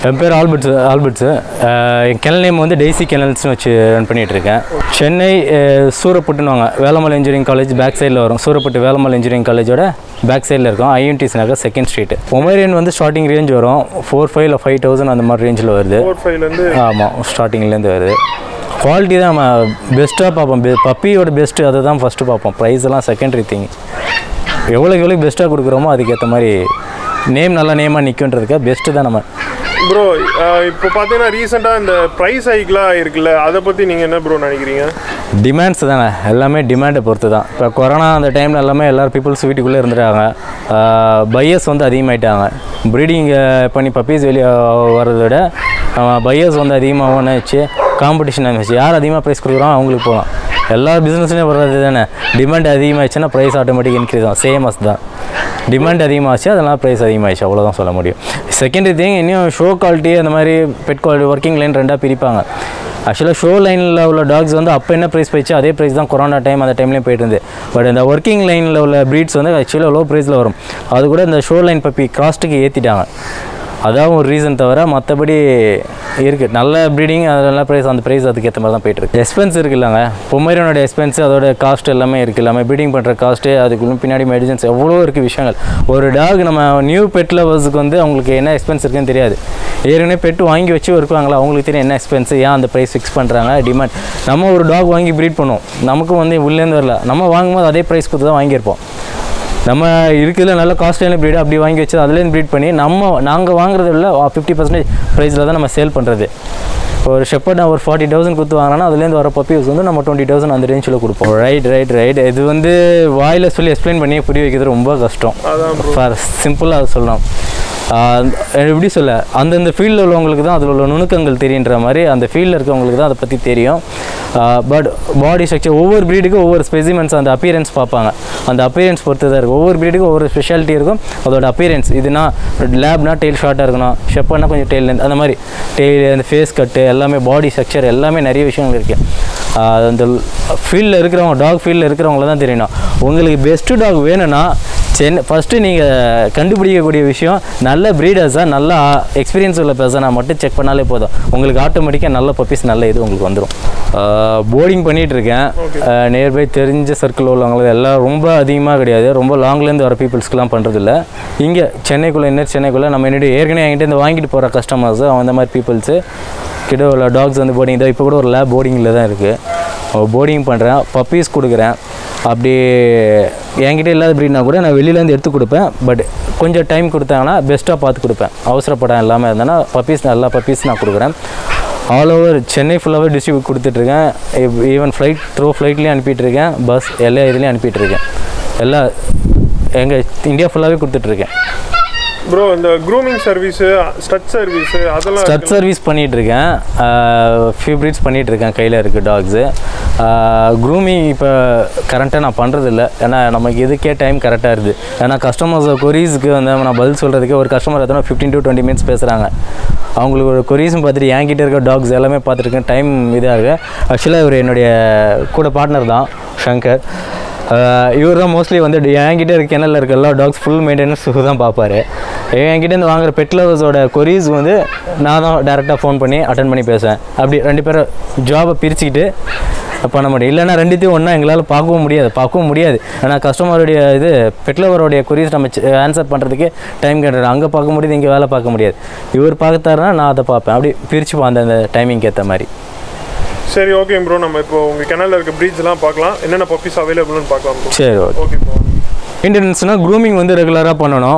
என் பேர் Alberts Alberts ah என் kennel name வந்து டெய்ஸி கெனல்ஸ்னு வச்சு ரன் பண்ணிகிட்டு இருக்கேன் சென்னை அஹ், சூரப்பட்டுன்னு வேலம்மாள் இன்ஜினியரிங் காலேஜ் பேக் சைடில் வரும் சூரப்பட்டு வேலம்மாள் இன்ஜினியரிங் காலேஜோட பேக் சைடில் இருக்கும் ஐஎன்டிஸ் நகர் செகண்ட் ஸ்ட்ரீட் ஒமேரியன் வந்து ஸ்டார்டிங் ரேஞ்ச் வரும் ஃபோர் ஃபைவ் இல்லை ஃபைவ் தௌசண்ட் அந்த மாதிரி ரேஞ்சில் வருது ஃபோர் ஃபைவ்லேருந்து ஆமாம் ஸ்டார்டிங்லேருந்து வருது குவாலிட்டி தான் நம்ம பெஸ்ட்டாக பார்ப்போம் பெ பப்பியோட பெஸ்ட்டு அதை தான் ஃபஸ்ட்டு பார்ப்போம் ப்ரைஸ் எல்லாம் செகண்டரி திங் எவ்வளோக்கு எவ்வளோ பெஸ்ட்டாக கொடுக்குறோமோ அதுக்கேற்ற மாதிரி நேம் நல்ல நேமாக நிற்குன்றதுக்காக பெஸ்ட்டு தான் நம்ம ப்ரோ இப்போ பார்த்தீங்கன்னா ரீசெண்டாக இந்த ப்ரைஸ் ஹைக்லாம் இருக்குல்ல அதை பற்றி நீங்கள் என்ன ப்ரோ நினைக்கிறீங்க டிமாண்ட்ஸ் தானே எல்லாமே டிமாண்டை பொறுத்து தான் இப்போ கொரோனா அந்த டைமில் எல்லாமே எல்லாரும் பீப்புள்ஸ் வீட்டுக்குள்ளே இருந்துட்டாங்க பையர்ஸ் வந்து அதிகமாயிட்டாங்க ப்ரீடிங் பண்ணி பப்பீஸ் வெளியே வர்றதை விட பையர்ஸ் வந்து அதிகமாகவும் வச்சு காம்படிஷன் ஆகிடுச்சு யார் அதிகமாக ப்ரைஸ் கொடுக்குறோம் அவங்களுக்கு போகலாம் எல்லா பிஸ்னஸ்லேயும் வர்றது தானே டிமாண்ட் அதிகமாகிடுச்சுன்னா ப்ரைஸ் ஆட்டோமேட்டிக் இன்க்ரீஸ் ஆகும் சேமஸ் தான் டிமாண்ட் அதிகமாகிடுச்சு அதெல்லாம் ப்ரைஸ் அதிகமாகிடுச்சு அவ்வளோதான் சொல்ல முடியும் செகண்டரி திங் இன்னும் ஷோ குவாலிட்டி அந்த மாதிரி பெட் குவாலிட்டி ஒர்க்கிங் லைன் ரெண்டாக பிரிப்பாங்க ஆக்சுவலாக ஷோ லைனில் உள்ள டாக்ஸ் வந்து அப்போ என்ன ப்ரைஸ் போயிடுச்சு அதே ப்ரைஸ் தான் கொரோனா டைம் அந்த டைம்லேயும் போயிட்டு இருந்து பட் இந்த ஒர்க்கிங் லைனில் உள்ள ப்ரீட்ஸ் வந்து ஆக்சுவலாக லோ ப்ரைஸில் வரும் அது கூட இந்த ஷோ லைன் பப்பி காஸ்ட்டுக்கு ஏற்றிட்டாங்க அதான் ஒரு ரீசன் தவிர மற்றபடி இருக்குது நல்ல ப்ரீடிங் அதெல்லாம் ப்ரைஸ் அந்த ப்ரைஸ் அதுக்கேற்ற மாதிரி தான் போயிட்டு இருக்கு எக்ஸ்பென்ஸ் இருக்குல்லங்க பொம்மேரியனோட எக்ஸ்பென்ஸ் அதோட காஸ்ட் எல்லாமே இருக்குது எல்லாமே ப்ரீடிங் பண்ணுற காஸ்ட்டு அதுக்குள்ள பின்னாடி மெடிசன்ஸ் எவ்வளோ இருக்குது விஷயங்கள் ஒரு டாக் நம்ம நியூ பெட் லவர்ஸுக்கு வந்து அவங்களுக்கு என்ன எக்ஸ்பென்ஸ் இருக்குன்னு தெரியாது ஏற்கனவே பெட்டு வாங்கி வச்சு இருக்குவாங்களா அவங்களுக்கு தெரியும் என்ன எக்ஸ்பென்ஸ் ஏன் அந்த ப்ரைஸ் ஃபிக்ஸ் பண்ணுறாங்க டிமாண்ட் நம்ம ஒரு டாக் வாங்கி ப்ரீட் பண்ணுவோம் நமக்கும் வந்து உள்ளேருந்து வரல நம்ம வாங்கும்போது அதே ப்ரைஸ் கொடுத்து தான் வாங்கியிருப்போம் நம்ம இருக்கிறதுல நல்ல காஸ்ட்லியான ப்ரீடு அப்படி வாங்கி வச்சு அதுலேருந்து ப்ரீட் பண்ணி நம்ம நாங்கள் வாங்குறத விட ஃபிஃப்டி பர்சன்டேஜ் ப்ரைஸில் தான் நம்ம சேல் பண்ணுறது ஒரு ஷெப்பர்ட் நான் ஒரு ஃபார்ட்டி தௌசண்ட் கொடுத்து வாங்கினா அதுலேருந்து வர பப்பீஸ் வந்து நம்ம டுவெண்ட்டி தௌசண்ட் அந்த ரேஞ்சில் கொடுப்போம் ரைட் ரைட் ரைட் இது வந்து வாயில் சொல்லி எக்ஸ்பிளைன் பண்ணி புரிய வைக்கிறது ரொம்ப கஷ்டம் அதான் ப்ரோ ஃபார் சிம்பிளாக சொல்லலாம் ஆஹ் எப்படி சொல்ல அந்தந்த ஃபீல்டில் உள்ளவங்களுக்கு தான் அதில் உள்ள நுணுக்கங்கள் தெரியுன்ற மாதிரி அந்த ஃபீல்டில் இருக்கவங்களுக்கு தான் அதை பற்றி தெரியும் பட் பாடி ஸ்ட்ரக்சர் ஒவ்வொரு ப்ரீடுக்கும் ஒவ்வொரு ஸ்பெசிமென்ஸ் அந்த அப்பியரன்ஸ் பார்ப்பாங்க அந்த அப்பியரன்ஸ் பொறுத்து தான் இருக்கும் ஒவ்வொரு ப்ரீடுக்கும் ஒவ்வொரு ஸ்பெஷாலிட்டி இருக்கும் அதோட அப்பியரன்ஸ் இதுனா லேப்னா டெயில் ஷார்ட்டாக இருக்கணும் ஷெப்பர்னா கொஞ்சம் டெயில் லென்த் அந்த மாதிரி டெயில் அந்த ஃபேஸ் கட்டு எல்லாமே பாடி ஸ்ட்ரக்சர் எல்லாமே நிறைய விஷயங்கள் இருக்குது அந்த ஃபீல்டில் இருக்கிறவங்க டாக் ஃபீல்டில் இருக்கிறவங்கள தான் தெரியணும் உங்களுக்கு பெஸ்ட்டு டாக் வேணும்னா சென்னை ஃபஸ்ட்டு நீங்கள் கண்டுபிடிக்கக்கூடிய விஷயம் நல்ல ப்ரீடர்ஸாக நல்ல எக்ஸ்பீரியன்ஸ் உள்ள பர்சனாக மட்டும் செக் பண்ணாலே போதும் உங்களுக்கு ஆட்டோமேட்டிக்காக நல்ல பப்பீஸ் நல்ல இது உங்களுக்கு வந்துடும் போர்டிங் பண்ணிகிட்டு இருக்கேன் நியர்பை தெரிஞ்ச சர்க்கிள் உள்ளவங்களுக்கு எல்லாம் ரொம்ப அதிகமாக கிடையாது ரொம்ப லாங்லேருந்து வர பீப்புள்ஸ்க்குலாம் பண்ணுறதில்ல இங்கே சென்னைக்குள்ளே இன்னர் சென்னைக்குள்ளே நம்ம என்னுடைய ஏற்கனவே என்கிட்ட இந்த வாங்கிட்டு போகிற கஸ்டமர்ஸ் அந்த மாதிரி பீப்புள்ஸு கிட்ட உள்ள டாக்ஸ் வந்து போர்டிங் தான் இப்போ கூட ஒரு லேப் போர்டிங்கில் தான் இருக்குது போர்டிங் பண்ணுறேன் பப்பீஸ் கொடுக்குறேன் அப்படி என்கிட்ட இல்லாத ப்ரீட்னா கூட நான் வெளியிலேருந்து எடுத்து கொடுப்பேன் பட் கொஞ்சம் டைம் கொடுத்தாங்கன்னா பெஸ்ட்டாக பார்த்து கொடுப்பேன் அவசரப்படம் எல்லாமே இருந்தேன்னா பப்பீஸ் எல்லா பப்பீஸ் நான் கொடுக்குறேன் ஆல் ஓவர் சென்னை ஃபுல்லாகவே டிஸ்ட்ரிபியூட் கொடுத்துட்ருக்கேன் ஈவன் ஃப்ளைட் த்ரூ ஃப்ளைட்லேயும் அனுப்பிட்டுருக்கேன் பஸ் எல்லா இதுலேயும் அனுப்பிட்டுருக்கேன் எல்லா எங்கள் இந்தியா ஃபுல்லாகவே கொடுத்துட்ருக்கேன் ப்ரோ இந்த க்ரூமிங் சர்வீஸு ஸ்டட் சர்வீஸு அதெல்லாம் ஸ்டட் சர்வீஸ் பண்ணிகிட்டு இருக்கேன் ஃபியூ ப்ரீட்ஸ் பண்ணிகிட்டு இருக்கேன் கையில் இருக்குது டாக்ஸு க்ரூமிங் இப்போ கரண்ட்டாக நான் பண்ணுறதில்ல ஏன்னா நமக்கு இதுக்கே டைம் கரெக்டாக இருக்குது ஏன்னா கஸ்டமர்ஸ் கொரீஸ்க்கு வந்து நான் பதில் சொல்கிறதுக்கே ஒரு கஸ்டமர் எத்தனை ஃபிஃப்டீன் டு டுவெண்ட்டி மினிட்ஸ் பேசுகிறாங்க அவங்களுக்கு ஒரு கொரீஸும் பார்த்துட்டு என்கிட்ட இருக்க டாக்ஸ் எல்லாமே பார்த்துருக்கேன் டைம் இதாக இருக்குது ஆக்சுவலாக இவர் என்னுடைய கூட பார்ட்னர் தான் ஷங்கர் இவர் தான் மோஸ்ட்லி வந்து என்கிட்ட இருக்க கிணல்ல இருக்க எல்லா டாக்ஸ் ஃபுல் மெயின்டெனன்ஸ் தான் பார்ப்பாரு என்கிட்ட இருந்து வாங்குற பெட் லவர்ஸோட கொரீஸ் வந்து நான் தான் டேரெக்டாக ஃபோன் பண்ணி அட்டன் பண்ணி பேசுவேன் அப்படி ரெண்டு பேரும் ஜாபை பிரிச்சுக்கிட்டு பண்ண முடியும் இல்லைன்னா ரெண்டுத்தையும் ஒன்றா எங்களால் பார்க்கவும் முடியாது பார்க்கவும் முடியாது ஏன்னா கஸ்டமருடைய இது பெட்லவருடைய கொரீஸ் நம்ம ஆன்சர் பண்ணுறதுக்கு டைம் கேட்டுறோம் அங்கே பார்க்க முடியுது இங்கே வேலை பார்க்க முடியாது இவர் பார்க்கத்தாருன்னா நான் அதை பார்ப்பேன் அப்படி பிரிச்சுப்போம் அந்த அந்த டைமிங்க்கு ஏற்ற மாதிரி சரி ஓகே ப்ரோ நம்ம இப்போ உங்கள் கிணல்ல இருக்க ப்ரீட்ஸ்லாம் பார்க்கலாம் என்னென்ன பப்பீஸ் அவைலபிள்னு பார்க்கலாம் ப்ரோ சரி ஓகே ஓகே ப்ரோ மெயின்டெனன்ஸ்னால் க்ரூமிங் வந்து ரெகுலராக பண்ணணும்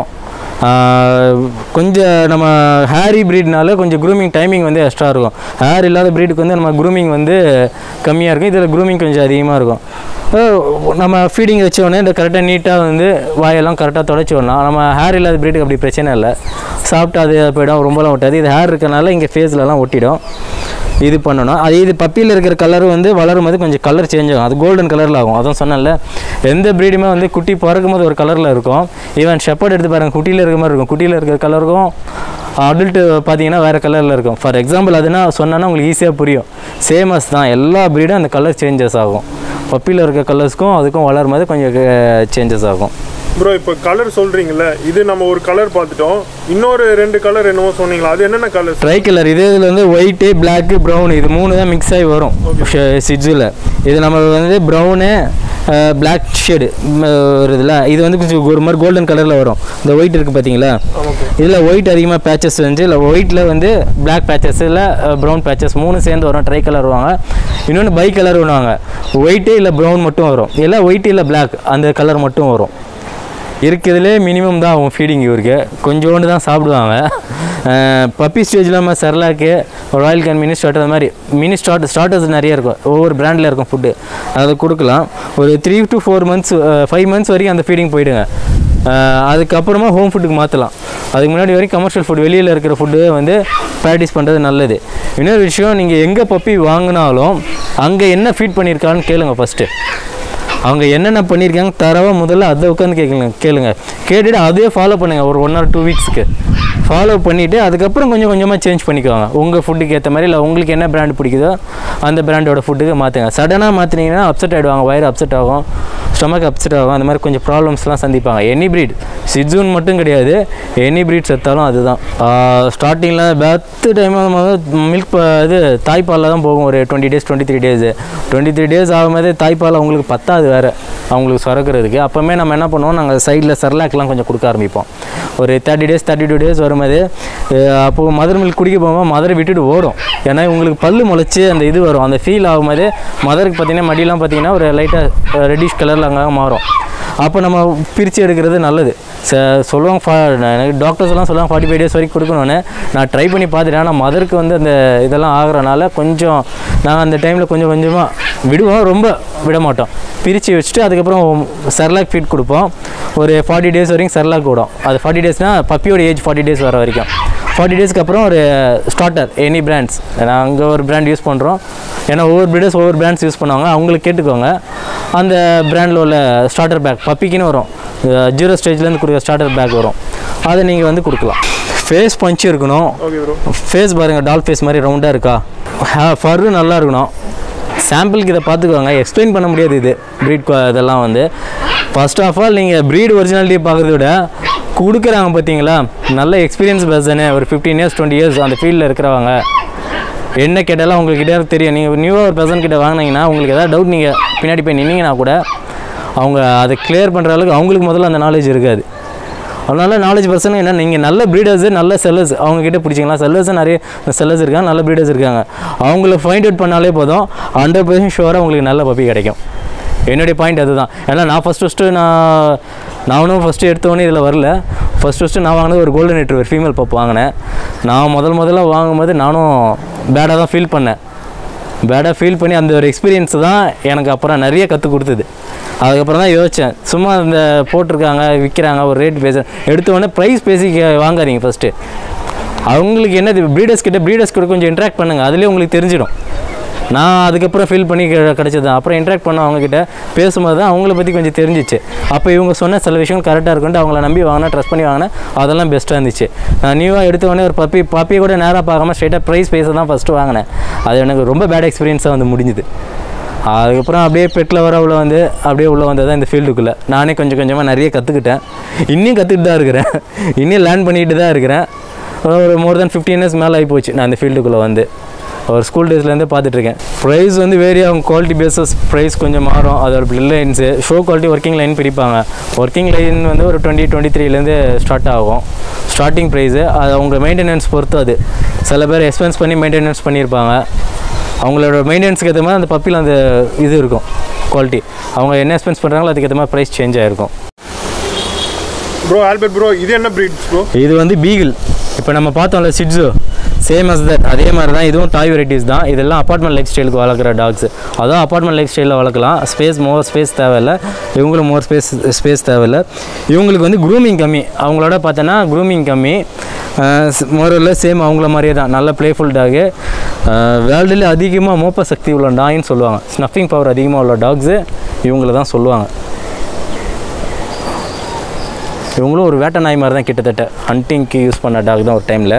ஆஹ் கொஞ்சம் நம்ம ஹேரி ப்ரீட்னால கொஞ்சம் க்ரூமிங் டைமிங் வந்து எக்ஸ்ட்ரா இருக்கும் ஹேர் இல்லாத ப்ரீடுக்கு வந்து நம்ம க்ரூமிங் வந்து கம்மியாக இருக்கும் இதில் க்ரூமிங் கொஞ்சம் அதிகமாக இருக்கும் அஹ் நம்ம ஃபீடிங் வச்ச உடனே இந்த கரெக்டாக நீட்டாக வந்து வாயெல்லாம் கரெக்டாக தொடச்சி விடலாம் நம்ம ஹேர் இல்லாத ப்ரீடுக்கு அப்படி பிரச்சனை இல்லை சாப்பிட்டு அது போயிடும் ரொம்பலாம் ஒட்டாது இது ஹேர் இருக்கனால இங்கே ஃபேஸ்லலாம் ஒட்டிடும் இது பண்ணணும் அதே இது பப்பியில் இருக்கிற கலர் வந்து வளரும் போது கொஞ்சம் கலர் சேஞ்ச் ஆகும் அது கோல்டன் கலரில் ஆகும் அதான் சொன்னேன்ல எந்த ப்ரீடுமே வந்து குட்டி பிறக்கும் போது ஒரு கலரில் இருக்கும் ஈவன் ஷெப்பர்ட் எடுத்து பாருங்கள் குட்டியில் இருக்கிற மாதிரி இருக்கும் குட்டியில் இருக்கிற கலருக்கும் அடல்ட்டு பார்த்தீங்கன்னா வேறு கலரில் இருக்கும் ஃபார் எக்ஸாம்பிள் அதுனா சொன்னேன்னா உங்களுக்கு ஈஸியாக புரியும் சேமஸ் தான் எல்லா ப்ரீடும் அந்த கலர் சேஞ்சஸ் ஆகும் பப்பியில் இருக்க கலர்ஸ்க்கும் அதுக்கும் வளரும் போது கொஞ்சம் சேஞ்சஸ் ஆகும் ப்ரோ இப்போ கலர் சொல்றீங்கல்ல இது நம்ம ஒரு கலர் பார்த்துட்டோம் இன்னொரு ரெண்டு கலர் என்னவோ சொன்னீங்களா அது என்னென்ன கலர் ட்ரை கலர் இது இதில் வந்து ஒயிட்டு பிளாக்கு ப்ரௌன் இது மூணு தான் மிக்ஸ் ஆகி வரும் சிட்ஜில் இது நம்ம வந்து ப்ரௌனு பிளாக் ஷேடு வருதுல இது வந்து கொஞ்சம் ஒரு மாதிரி கோல்டன் கலரில் வரும் இந்த ஒயிட் இருக்குது பார்த்தீங்களா ஆமாம் இதில் ஒயிட் அதிகமாக பேச்சஸ் வந்து இல்லை ஒயிட்டில் வந்து பிளாக் பேச்சஸ் இல்லை ப்ரௌன் பேச்சஸ் மூணு சேர்ந்து வரும் ட்ரை கலர் வருவாங்க இன்னொன்று பை கலர் வருவாங்க ஒயிட்டு இல்லை ப்ரௌன் மட்டும் வரும் இல்லை ஒயிட் இல்லை பிளாக் அந்த கலர் மட்டும் வரும் இருக்கிறதுலே மினிமம் தான் அவங்க ஃபீடிங் இவருக்கு கொஞ்சோண்டு தான் சாப்பிடுவாங்க பப்பி ஸ்டேஜில் நம்ம Cerelac Royal Canin mini start அது மாதிரி மினி ஸ்டார்ட் ஸ்டார்டர்ஸ் நிறைய இருக்கும் ஒவ்வொரு பிராண்டில் இருக்கும் ஃபுட்டு அதை கொடுக்கலாம் ஒரு three to four months five months வரைக்கும் அந்த ஃபீடிங் போயிடுங்க அஹ் அதுக்கப்புறமா ஹோம் ஃபுட்டுக்கு மாற்றலாம் அதுக்கு முன்னாடி வரைக்கும் கமர்ஷியல் ஃபுட் வெளியில் இருக்கிற ஃபுட்டு வந்து ப்ராக்டிஸ் பண்ணுறது நல்லது இன்னொரு விஷயம் நீங்கள் எங்கே பப்பி வாங்கினாலும் அங்கே என்ன ஃபீட் பண்ணியிருக்கான்னு கேளுங்க ஃபஸ்ட்டு அவங்க என்னென்ன பண்ணியிருக்காங்க தரவாக முதல்ல அதை உட்காந்து கேட்குங்க கேளுங்க கேட்டுட்டு அதே ஃபாலோ பண்ணுங்கள் ஒரு ஒன் ஆர் டூ வீக்ஸ்க்கு ஃபாலோ பண்ணிவிட்டு அதுக்கப்புறம் கொஞ்சம் கொஞ்சமாக சேஞ்ச் பண்ணிக்குவாங்க உங்கள் ஃபுட்டுக்கு ஏற்ற மாதிரி இல்லை உங்களுக்கு என்ன பிராண்ட் பிடிக்குதோ அந்த பிராண்டோட ஃபுட்டுக்கு மாற்றுங்க சடனாக மாற்றினீங்கன்னா அப்செட் ஆகிடுவாங்க வயிறு அப்செட் ஆகும் ஸ்டொமக் அப்செட் ஆகும் அந்த மாதிரி கொஞ்சம் ப்ராப்ளம்ஸ்லாம் சந்திப்பாங்க எனி ப்ரீட் சிட்ஜூன் மட்டும் கிடையாது எனி ப்ரீட் செத்தாலும் அதுதான் ஸ்டார்டிங்கில் பர்த் டைம் மில்க் இது தாய்ப்பாலில் தான் போகும் ஒரு twenty days twenty three days twenty three days ஆகும்போது தாய்ப்பால் அவங்களுக்கு பத்தாது வேறு அவங்களுக்கு சுரக்கிறதுக்கு அப்போவுமே நம்ம என்ன பண்ணுவோம் நாங்கள் சைடில் செர்லாக்லாம் கொஞ்சம் கொடுக்க ஆரம்பிப்போம் ஒரு thirty days thirty two days வரும்போது அஹ் அப்போது மதர் மில்க் குடிக்க போகும்போது மதரை விட்டுட்டு ஓடும் ஏன்னா உங்களுக்கு பல்லு முளைச்சி அந்த இது வரும் அந்த ஃபீல் ஆகும்போது மதருக்கு பார்த்தீங்கன்னா மடியெல்லாம் பார்த்தீங்கன்னா ஒரு லைட்டாக ரெட்டிஷ் கலரில் அங்கங்கே மாறும் அப்போ நம்ம பிரித்து எடுக்கிறது நல்லது ச சொல்லுவாங்க ஃபா எனக்கு டாக்டர்ஸ் எல்லாம் சொல்லுவாங்க ஃபார்ட்டி ஃபைவ் டேஸ் வரைக்கும் கொடுக்கணும்னு நான் ட்ரை பண்ணி பார்த்துட்டேன் ஆனால் மதருக்கு வந்து அந்த இதெல்லாம் ஆகுறனால கொஞ்சம் நாங்கள் அந்த டைமில் கொஞ்சம் கொஞ்சமாக விடுவோம் ரொம்ப விட மாட்டோம் பிரித்து வச்சுட்டு அதுக்கப்புறம் செர்லாக் ஃபீட் கொடுப்போம் ஒரு ஃபார்ட்டி டேஸ் வரைக்கும் செர்லாக் விடும் அது ஃபார்ட்டி டேஸ்னால் பப்பியோட ஏஜ் ஃபார்ட்டி டேஸ் வர வரைக்கும் ஃபார்ட்டி டேஸ்க்கு அப்புறம் ஒரு ஸ்டார்டர் எனி பிராண்ட்ஸ் நாங்கள் ஒரு பிராண்ட் யூஸ் பண்ணுறோம் ஏன்னா ஒவ்வொரு பிரீடர்ஸ் ஒவ்வொரு பிராண்ட்ஸ் யூஸ் பண்ணுவாங்க அவங்களுக்கு கேட்டுக்கோங்க அந்த பிராண்டில் உள்ள ஸ்டார்டர் பேக் பப்பிக்குன்னு வரும் ஜீரோ ஸ்டேஜ்லேருந்து கொடுக்குற ஸ்டார்டர் பேக் வரும் அதை நீங்கள் வந்து கொடுக்கலாம் ஃபேஸ் பஞ்ச் இருக்கணும் ஓகே ப்ரோ ஃபேஸ் பாருங்கள் டால் ஃபேஸ் மாதிரி ரவுண்டாக இருக்கா ஃபர்ரு நல்லா இருக்கணும் சாம்பிளுக்கு இதை பார்த்துக்கோங்க எக்ஸ்பிளைன் பண்ண முடியாது இது ப்ரீட் இதெல்லாம் வந்து ஃபர்ஸ்ட் ஆஃப் ஆல் நீங்கள் ப்ரீட் ஒரிஜினாலிட்டி பார்க்குறத விட கொடுக்குறாங்க பார்த்தீங்களா நல்ல எக்ஸ்பீரியன்ஸ் பர்சனு ஒரு ஃபிஃப்டீன் இயர்ஸ் டுவெண்ட்டி இயர்ஸ் அந்த ஃபீல்டில் இருக்கிறவங்க என்ன கேட்டாலும் உங்களுக்கு கிட்ட தெரியும் நீங்கள் நியூவாக ஒரு பர்சன் கிட்ட வாங்கினீங்கன்னா உங்களுக்கு ஏதாவது டவுட் நீங்கள் பின்னாடி போய் நின்னீங்கன்னா கூட அவங்க அதை கிளியர் பண்ணுற அளவுக்கு அவங்களுக்கு முதல்ல அந்த நாலேஜ் இருக்காது அதனால நாலேஜ் பர்சன் என்ன நீங்கள் நல்ல ப்ரீடர்ஸு நல்ல செல்லர்ஸ் அவங்க கிட்ட பிடிச்சிங்களா செல்லர்ஸ் நிறைய செல்லர்ஸ் இருக்காங்க நல்ல ப்ரீடர்ஸ் இருக்காங்க அவங்கள ஃபைண்ட் அவுட் பண்ணாலே போதும் ஹண்ட்ரட் பர்சன்ட் ஷுவராக உங்களுக்கு நல்ல பப்பி கிடைக்கும் என்னுடைய பாயிண்ட் அதுதான் ஏன்னா நான் ஃபஸ்ட் ஃபஸ்ட்டு நான் நானும் ஃபஸ்ட்டு எடுத்தோடனே இதில் வரல ஃபஸ்ட் ஃபஸ்ட்டு நான் வாங்கினது ஒரு கோல்டன் ரெட்ரிவர் ஃபீமேல் பப் வாங்கினேன் நான் முதல் முதல்ல வாங்கும்போது நானும் பேடாக தான் ஃபீல் பண்ணேன் பேடாக ஃபீல் பண்ணி அந்த ஒரு எக்ஸ்பீரியன்ஸ் தான் எனக்கு அப்புறம் நிறைய கற்றுக் கொடுத்தது அதுக்கப்புறம் தான் யோசித்தேன் சும்மா இந்த போட்டிருக்காங்க விற்கிறாங்க ஒரு ரேட் பேச எடுத்த உடனே ப்ரைஸ் பேசி கே- வாங்காதீங்க ஃபஸ்ட்டு அவங்களுக்கு என்னது ப்ரீடர்ஸ் கிட்ட ப்ரீடர்ஸ் கூட கொஞ்சம் இன்ட்ராக்ட் பண்ணுங்கள் அதுலேயே உங்களுக்கு தெரிஞ்சிடும் நான் அதுக்கப்புறம் ஃபீல் பண்ணி கி- கிடைச்சது தான் அப்புறம் இன்ட்ராக்ட் பண்ண அவங்கக்கிட்ட பேசும்போது தான் அவங்கள பற்றி கொஞ்சம் தெரிஞ்சிச்சு அப்போ இவங்க சொன்ன சில விஷயங்கள் கரெக்டாக இருக்குன்ட்டு அவங்கள நம்பி வாங்கினா ட்ரஸ்ட் பண்ணி வாங்கினேன் அதெல்லாம் பெஸ்ட்டாக இருந்துச்சு நான் நியூவாக எடுத்த உடனே ஒரு பப்பி பப்பியை கூட நேராக பார்க்காம ஸ்ட்ரைட்டாக ப்ரைஸ் பேச தான் ஃபஸ்ட்டு வாங்கினேன் அது எனக்கு ரொம்ப பேட் எக்ஸ்பீரியன்ஸாக வந்து முடிஞ்சுது அதுக்கப்புறம் அப்படியே பெட்டில் வர உள்ள வந்து அப்படியே உள்ளே வந்தது தான் இந்த ஃபீல்டுக்குள்ளே நானே கொஞ்சம் கொஞ்சமாக நிறைய கற்றுக்கிட்டேன் இன்னும் கற்றுக்கிட்டு தான் இருக்கிறேன் இன்னும் லேர்ன் பண்ணிட்டு தான் இருக்கிறேன் ஒரு மோர் தென் ஃபிஃப்டீன் இயர்ஸ் மேலே ஆகிப்போச்சு நான் இந்த ஃபீல்டுக்குள்ளே வந்து ஒரு ஸ்கூல் டேஸ்லேருந்து பார்த்துட்ருக்கேன் ப்ரைஸ் வந்து வேரி ஆகும் குவாலிட்டி பேஸஸ் ப்ரைஸ் கொஞ்சம் மாறும் அதோட பில் lines show quality working line பிரிப்பாங்க ஒர்க்கிங் லைன் வந்து ஒரு டுவெண்ட்டி டுவெண்ட்டி த்ரீலேருந்து ஸ்டார்ட் ஆகும் ஸ்டார்டிங் ப்ரைஸு அது அவங்க மெயின்டெனன்ஸ் பொறுத்து அது சில பேர் எக்ஸ்பென்ஸ் பண்ணி மெயின்டெனன்ஸ் பண்ணியிருப்பாங்க அவங்களோட மெயின்டெனன்ஸ்க்கு ஏற்ற மாதிரி அந்த பப்பியில் அந்த இது இருக்கும் குவாலிட்டி அவங்க என்ன எக்ஸ்பென்ஸ் பண்ணுறாங்களோ அதுக்கேற்ற மாதிரி ப்ரைஸ் சேஞ்ச் ஆகிருக்கும் ப்ரோ ஆல்பர்ட் ப்ரோ இது என்ன ப்ரீட்ஸ் ப்ரோ இது வந்து பீகிள் இப்போ நம்ம பார்த்தோம்ல சிட்ஸு சேம் அஸ் தட் அதே மாதிரி தான் இதுவும் டாய் வெரைட்டிஸ் தான் இதெல்லாம் அப்பார்ட்மெண்ட் லைஃப் ஸ்டைலுக்கு வளர்க்குற டாக்ஸ் அதுவும் அப்பார்ட்மெண்ட் லைஃப் ஸ்டைலில் வளர்க்கலாம் ஸ்பேஸ் மோர் ஸ்பேஸ் தேவையில்லை இவங்களும் மோர் ஸ்பேஸ் ஸ்பேஸ் தேவையில்லை இவங்களுக்கு வந்து க்ரூமிங் கம்மி அவங்களோட பார்த்தோன்னா க்ரூமிங் கம்மி மோரில் சேம் அவங்கள மாதிரியே தான் நல்ல ப்ளேஃபுல் டாகு வேர்ல்டுல அதிகமாக மோப்ப சக்தி உள்ள நாயின்னு சொல்லுவாங்க ஸ்னஃபிங் பவர் அதிகமாக உள்ள டாக்ஸு இவங்கள தான் சொல்லுவாங்க இவங்களும் ஒரு வேட்டை நாய் மாதிரி தான் கிட்டத்தட்ட ஹண்டிங்க்கு யூஸ் பண்ண டாக் தான் ஒரு டைமில்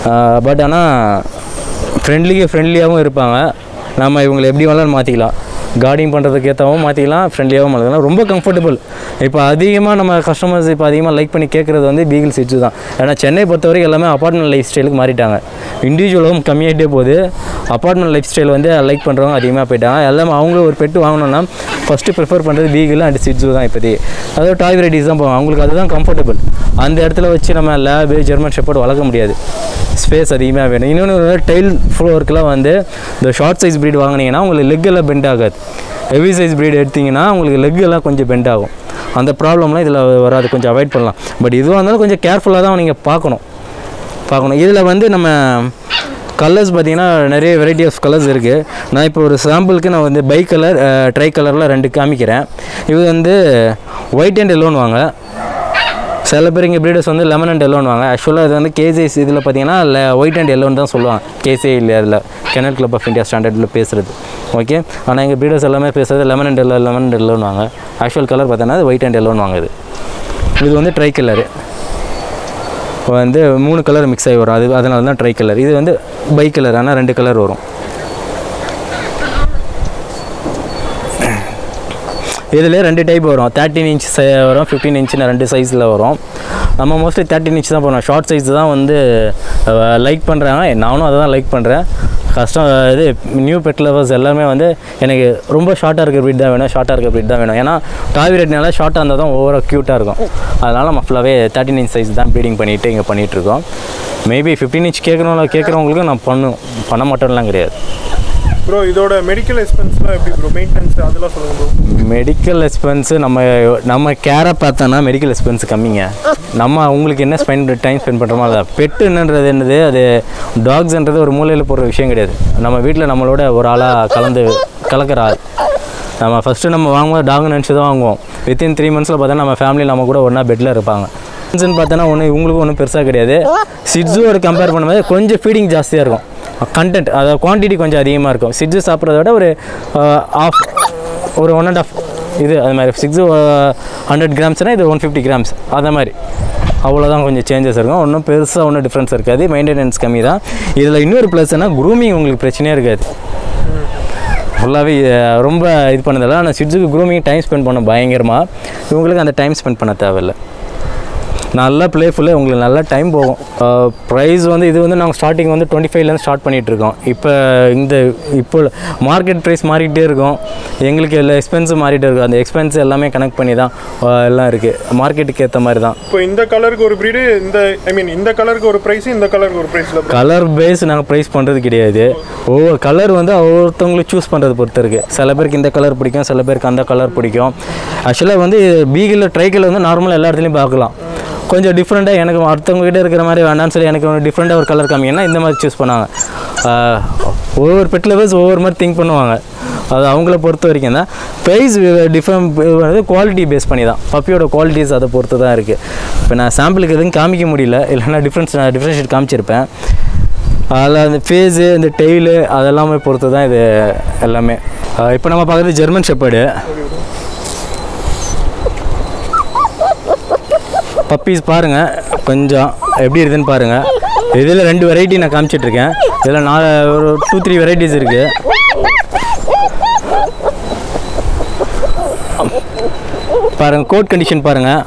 பட் ஆனால் ஃப்ரெண்ட்லிக்கு ஃப்ரெண்ட்லியாகவும் இருப்பாங்க நம்ம இவங்களை எப்படி வேணாலும் மாற்றிக்கலாம் கார்டிங் பண்ணுறதுக்கு ஏற்றவும் மாற்றிக்கலாம் ஃப்ரெண்ட்லியாகவும் மாற்றிக்கலாம் ரொம்ப கம்ஃபர்டபுள் இப்போ அதிகமாக நம்ம கஸ்டமர்ஸ் இப்போ அதிகமாக லைக் பண்ணி கேட்குறது வந்து பீகிள் சீட்ஸ் தான் ஏன்னா சென்னை பொறுத்தவரைக்கும் எல்லாமே அப்பார்ட்மெண்ட் லைஃப் ஸ்டைலுக்கு மாறிட்டாங்க இண்டிவிஜுவலும் கம்மியாகிட்டே போகுது அப்பார்ட்மெண்ட் லைஃப் ஸ்டைல் வந்து லைக் பண்ணுறவங்க அதிகமாக போயிட்டாங்க எல்லாமே அவங்களும் ஒரு பெட்டு வாங்கணும்னா ஃபஸ்ட்டு ப்ரிஃபர் பண்ணுறது பீகிள் அண்ட் சிட்ஸு தான் இப்போதைக்கு அதாவது டாய் வெரைட்டிஸ் தான் போவாங்க அவங்களுக்கு அதுதான் கம்ஃபர்டபுள் அந்த இடத்துல வச்சு நம்ம லேபு ஜெர்மன் ஷெப்பர்ட் வளர்க்க முடியாது ஸ்பேஸ் அதிகமாக வேணும் இன்னொன்று டைல் ஃப்ளோருக்குலாம் வந்து இந்த ஷார்ட் சைஸ் ப்ரீட் வாங்கினீங்கன்னா உங்களுக்கு லெக் எல்லாம் பெண்ட் ஆகாது ஹெவி சைஸ் ப்ரீட் எடுத்தீங்கன்னா உங்களுக்கு லெக் எல்லாம் கொஞ்சம் பெண்ட் ஆகும் அந்த ப்ராப்ளம்லாம் இதில் வராது கொஞ்சம் அவாய்ட் பண்ணலாம் பட் இதுவாக இருந்தாலும் கொஞ்சம் கேர்ஃபுல்லாக தான் நீங்கள் பார்க்கணும் பார்க்கணும் இதில் வந்து நம்ம கலர்ஸ் பார்த்தீங்கன்னா நிறைய வெரைட்டி ஆஃப் கலர்ஸ் இருக்குது நான் இப்போ ஒரு சாம்பிளுக்கு நான் வந்து பை கலர் ட்ரை கலரில் ரெண்டு காமிக்கிறேன் இது வந்து ஒயிட் அண்ட் எல்லோன்னு வாங்க சில பேர் இங்கே ப்ரீடர்ஸ் வந்து லெமன் அண்ட் எல்லோன்னு வாங்க ஆக்சுவலாக இது வந்து கேஜேஸ் இதில் பார்த்தீங்கன்னா ஒயிட் அண்ட் எல்லோன்னு தான் சொல்லுவாங்க கேசே இல்லை அதில் கெனல் கிளப் ஆஃப் இந்தியா ஸ்டாண்டர்டில் பேசுகிறது ஓகே ஆனால் எங்கள் ப்ரீடர்ஸ் எல்லாமே பேசுகிறது lemon and yellow lemon and எல்லோன்னு வாங்க ஆக்சுவல் கலர் பார்த்தோன்னா ஒயிட் அண்ட் எல்லோன்னு வாங்க இது இது வந்து ட்ரை கலரு வந்து மூணு கலர் மிக்ஸ் ஆகி வரும் அது அதனால தான் ட்ரை கலர் இது வந்து பை கலர் ஆனால் ரெண்டு கலர் வரும் இதில் ரெண்டு டைப் வரும் தேர்ட்டின் இன்ச் வரும் ஃபிஃப்டீன் இன்ச்னு ரெண்டு சைஸில் வரும் நம்ம மோஸ்ட்லி தேர்ட்டின் இன்ச் தான் போடுறோம் ஷார்ட் சைஸ் தான் வந்து லைக் பண்ணுறாங்க நானும் அதை தான் லைக் பண்ணுறேன் கஷ்டம் இது நியூ பெட் லவர்ஸ் எல்லாமே வந்து எனக்கு ரொம்ப ஷார்ட்டாக இருக்க ப்ரீட் தான் வேணும் ஷார்ட்டாக இருக்க ப்ரீட் தான் வேணும் ஏன்னா டாய் ரேட்னால ஷார்ட்டாக இருந்தால் தான் ஓவராக க்யூட்டாக இருக்கும் அதனால் நம்ம ஃபுல்லாகவே தேர்ட்டின் இன்ச் சைஸ் தான் ப்ரீடிங் பண்ணிவிட்டு இங்கே பண்ணிகிட்ருக்கோம் மேபி ஃபிஃப்டீன் இன்ச் கேட்குறவங்க கேட்குறவங்களுக்கு நான் பண்ணும் பண்ண மாட்டோம்லாம் கிடையாது ப்ரோ இதோட மெடிக்கல் எக்ஸ்பென்ஸ்லாம் எப்படி ப்ரோ மெயின்டெனன்ஸ் அதெல்லாம் சொல்லுங்க ப்ரோ மெடிக்கல் எக்ஸ்பென்ஸு நம்ம நம்ம கேரை பார்த்தோன்னா மெடிக்கல் எக்ஸ்பென்ஸ் கம்மிங்க நம்ம அவங்களுக்கு என்ன ஸ்பெண்ட் டைம் ஸ்பெண்ட் பண்ணுறோமோ அதை பெட்டுன்றது என்னது அது டாக்ஸ்ன்றது ஒரு மூலையில் போடுற விஷயம் கிடையாது நம்ம வீட்டில் நம்மளோட ஒரு ஆளாக கலந்து கலக்கிற ஆள் நம்ம ஃபஸ்ட்டு நம்ம வாங்கும்போது டாக் நினச்சி தான் வாங்குவோம் வித்தின் த்ரீ மந்த்ஸில் பார்த்தா நம்ம ஃபேமிலி நம்ம கூட ஒன்றா பெட்டில் இருப்பாங்க ன்னு பார்த்தோன்னா ஒன்று இவங்களுக்கு ஒன்றும் பெருசாக கிடையாது சிட்ஸோட கம்பேர் பண்ணும்போது கொஞ்சம் ஃபீடிங் ஜாஸ்தியாக இருக்கும் கண்டென்ட் அதாவது குவான்டிட்டி கொஞ்சம் அதிகமாக இருக்கும் சிட்ஸு சாப்பிட்றத விட ஒரு ஆஃப் ஒரு ஒன் அண்ட் ஆஃப் இது அது மாதிரி சிக்ஸு ஹண்ட்ரட் கிராம்ஸ்னால் இது ஒன் ஃபிஃப்டி கிராம்ஸ் அந்த மாதிரி அவ்வளோதான் கொஞ்சம் சேஞ்சஸ் இருக்கும் ஒன்றும் பெருசாக ஒன்றும் டிஃப்ரென்ஸ் இருக்காது மெயின்டெனன்ஸ் கம்மி தான் இதில் இன்னொரு ப்ளஸ்னா குரூமிங் உங்களுக்கு பிரச்சனையே இருக்காது ஃபுல்லாகவே ரொம்ப இது பண்ணதில்ல ஆனால் சிட்ஸுக்கு க்ரூமிங் டைம் ஸ்பெண்ட் பண்ண பயங்கரமாக இவங்களுக்கு அந்த டைம் ஸ்பெண்ட் பண்ண தேவையில்லை நல்லா ப்ளேஃபுல்லாக உங்களுக்கு நல்லா டைம் போகும் ப்ரைஸ் வந்து இது வந்து நாங்கள் ஸ்டார்டிங் வந்து டுவெண்ட்டி ஃபைவ்லேருந்து ஸ்டார்ட் பண்ணிகிட்ருக்கோம் இப்போ இந்த இப்போ மார்க்கெட் ப்ரைஸ் மாறிக்கிட்டே இருக்கும் எங்களுக்கு எல்லா எக்ஸ்பென்ஸும் மாறிட்டே இருக்கும் அந்த எக்ஸ்பென்ஸ் எல்லாமே கனெக்ட் பண்ணி தான் அஹ், எல்லாம் இருக்குது மார்க்கெட்டுக்கு ஏற்ற மாதிரி தான் இப்போ இந்த கலருக்கு ஒரு ப்ரீடு இந்த ஐ மீன் இந்த கலருக்கு ஒரு ப்ரைஸ் இந்த கலருக்கு ஒரு ப்ரைஸில் கலர் பேஸ் நாங்கள் ப்ரைஸ் பண்ணுறது கிடையாது ஒவ்வொரு கலர் வந்து ஒவ்வொருத்தவங்களும் சூஸ் பண்ணுறது பொறுத்து இருக்குது சில பேருக்கு இந்த கலர் பிடிக்கும் சில பேருக்கு அந்த கலர் பிடிக்கும் ஆக்சுவலாக வந்து பீகில் ட்ரைக்கில் வந்து நார்மலாக எல்லா இடத்துலையும் பார்க்கலாம் கொஞ்சம் டிஃப்ரெண்ட்டாக எனக்கு அடுத்தவங்க கிட்ட இருக்கிற மாதிரி வேண்டாம்னு சொல்லி எனக்கு டிஃப்ரெண்ட்டாக ஒரு கலர் காமிங்கன்னா இந்த மாதிரி சூஸ் பண்ணாங்க ஆஹ், ஒவ்வொரு பெட் லவர்ஸ் ஒவ்வொரு மாதிரி திங்க் பண்ணுவாங்க அது அவங்கள பொறுத்த வரைக்கும் தான் ப்ரைஸ் டிஃப்ரெண்ட் வந்து குவாலிட்டி பேஸ் பண்ணி தான் பப்பியோட குவாலிட்டிஸ் அதை பொறுத்து தான் இருக்குது இப்போ நான் சாம்பிளுக்கு எதுவும் காமிக்க முடியல இல்லைன்னா டிஃப்ரென்ஸ் நான் டிஃப்ரென்ஷியேட் காமிச்சிருப்பேன் அதில் அந்த ஃபேஸு இந்த டெய்லு அதெல்லாமே பொறுத்து தான் இது எல்லாமே இப்போ நம்ம பார்க்குறது ஜெர்மன் ஷெப்பர்டு பப்பீஸ் பாருங்கள் கொஞ்சம் எப்படி இருக்குதுன்னு பாருங்கள் இதில் ரெண்டு வெரைட்டி நான் காமிச்சிட்ருக்கேன் இதில் நாலு ஒரு டூ த்ரீ வெரைட்டிஸ் இருக்குது பாருங்கள் கோட் கண்டிஷன் பாருங்கள்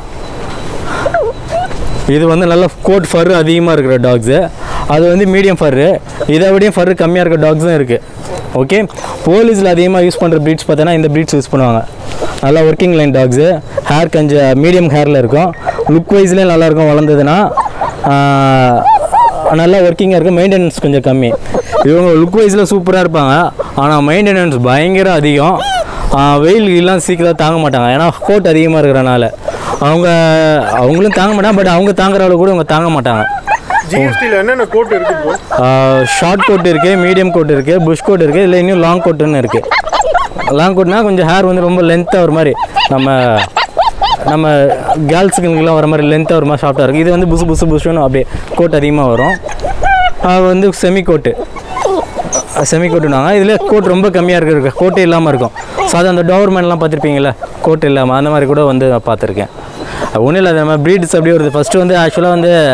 இது வந்து நல்ல கோட் ஃபர் அதிகமாக இருக்கிற டாக்ஸு அது வந்து மீடியம் ஃபர்ரு இதை விடையும் ஃபர் கம்மியாக இருக்கிற டாக்ஸும் இருக்குது ஓகே போலீஸில் அதிகமாக யூஸ் பண்ணுற ப்ரீட்ஸ் பார்த்தோன்னா இந்த ப்ரீட்ஸ் யூஸ் பண்ணுவாங்க நல்லா ஒர்க்கிங் லைன் டாக்ஸு ஹேர் கொஞ்சம் மீடியம் ஹேரில் இருக்கும் லுக் வைஸ்லேயும் நல்லாயிருக்கும் வளர்ந்ததுன்னா ஆஹ், நல்லா ஒர்க்கிங்காக இருக்கும் மெயின்டெனன்ஸ் கொஞ்சம் கம்மி இவங்க லுக் வைஸில் சூப்பராக இருப்பாங்க ஆனால் மெயின்டெனன்ஸ் பயங்கர அதிகம் ஆஹ், வெயில் எல்லாம் சீக்கிரம் தாங்க மாட்டாங்க ஏன்னா கோட் அதிகமாக இருக்கிறனால அவங்க அவங்களும் தாங்க மாட்டாங்க பட் அவங்க தாங்குற அளவு கூட அவங்க தாங்க மாட்டாங்க ஜிஎஸ்டியில் என்னென்ன கோட் இருக்கு ப்ரோ ஷார்ட் கோட் இருக்குது மீடியம் கோட் இருக்குது புஷ் கோட் இருக்குது இல்லை இன்னும் லாங் கோட்டுன்னு இருக்குது லாங் கோட்னா கொஞ்சம் ஹேர் வந்து ரொம்ப லென்த்தாக ஒரு மாதிரி நம்ம நம்ம கேர்ள்ஸுங்களுக்குலாம் வர மாதிரி லென்த்தாக ஒரு மாதிரி ஷார்ட்டாக இருக்குது இது வந்து புசு புசு புஷுன்னு அப்படியே கோட் அதிகமாக வரும் அது வந்து செமி கோட்டு செமி கோட்டுனாங்க இதில் கோட் ரொம்ப கம்மியாக இருக்கு கோட்டே இல்லாமல் இருக்கும் சாதா அந்த டோவர்மேன்லாம் பார்த்துருப்பீங்களா கோட் இல்லாமல் அந்த மாதிரி கூட வந்து நான் பார்த்துருக்கேன் ஒன்றும் இல்லை நம்ம ப்ரீட்ஸ் அப்படியே வருது ஃபஸ்ட்டு வந்து ஆக்சுவலாக வந்து